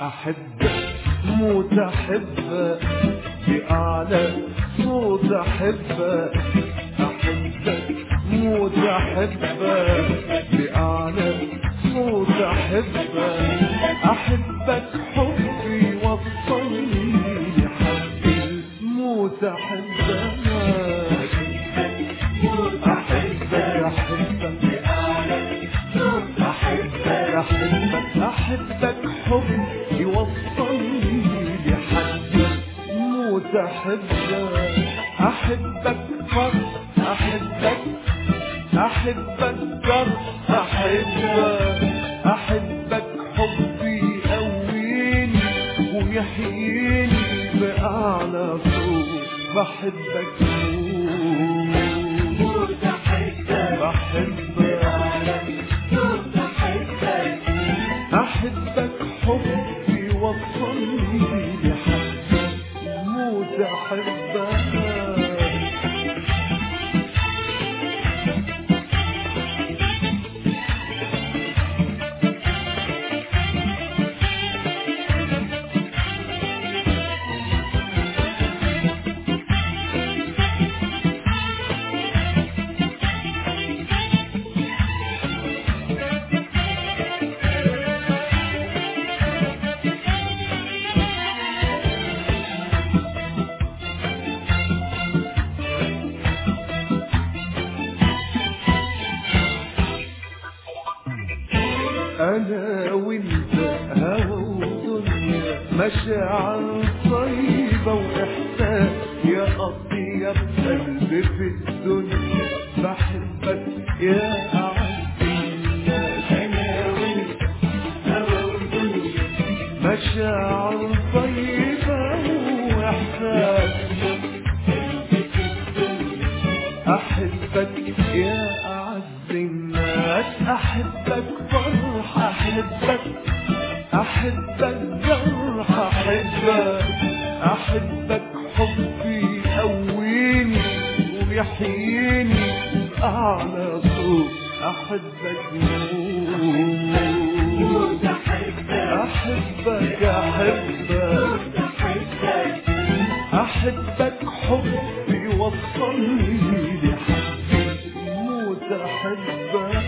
أحبك موت أحبك بأعلى صوت أحبك أحبك موت أحبك بأعلى صوت أحبك أحبك حبي وصلني لحد الموت أحبك أحبك أحبك أحبك أحبك حب يوصلني لحد موت أحبك أحبك فرح أحبك أحبك جرح أحبك أحبك حبي يقويني ويحييني بأعلى صوت بحبك موت بحبك أحبك حبي وصلني لحد موت أحبك انا وانت هوا ودنيا مشاعر طيبة واحساس يا اطيب قلب في الدنيا بحبك يا اعز الناس انا وانت هوا ودنيا مشاعر طيبة واحساس أحبك يا أعز الناس أحبك فرح أحبك أحبك جرح أحبك أحبك حبي يقويني ويحييني بأعلى صوت أحبك موت أحبك أحبك أحبك حبي وصلني لحد موت أحبك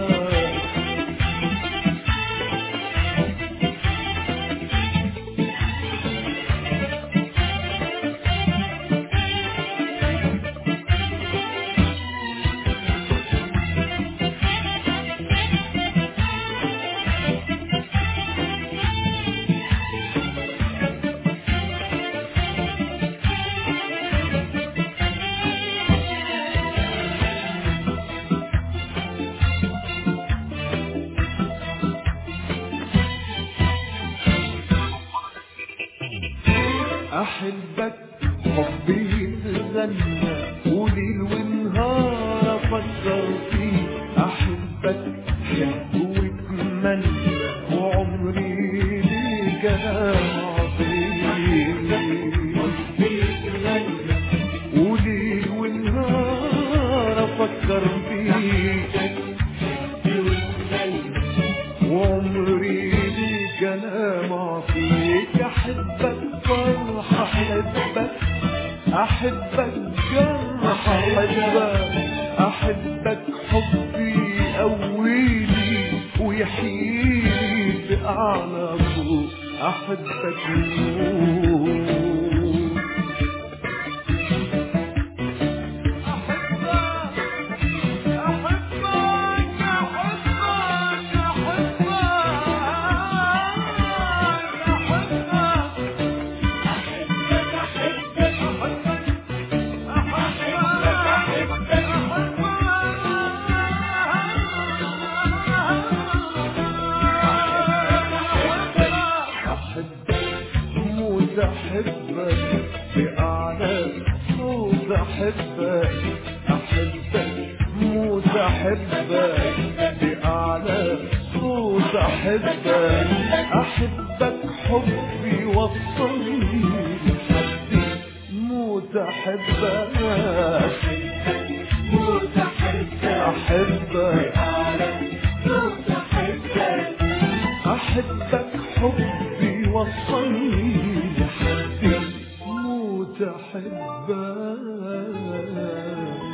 أحبك حبي يتغنى وليل ونهار أفكر فيه أحبك حب واتمنى وعمري ليك أنا عظيم وليل ونهار أفكر فيك وعمري ليك انا ما فيك احبك فرح احبك احبك جرح احبك احبك حبي يقويني ويحييني باعلى صوت احبك موت أحبك موت أحبك بأعلى صوت أحبك أحبك موت أحبك بأعلى صوت أحبك أحبك حبي وصلني لحد موت أحبك أحبك أحبك حبي موت احبك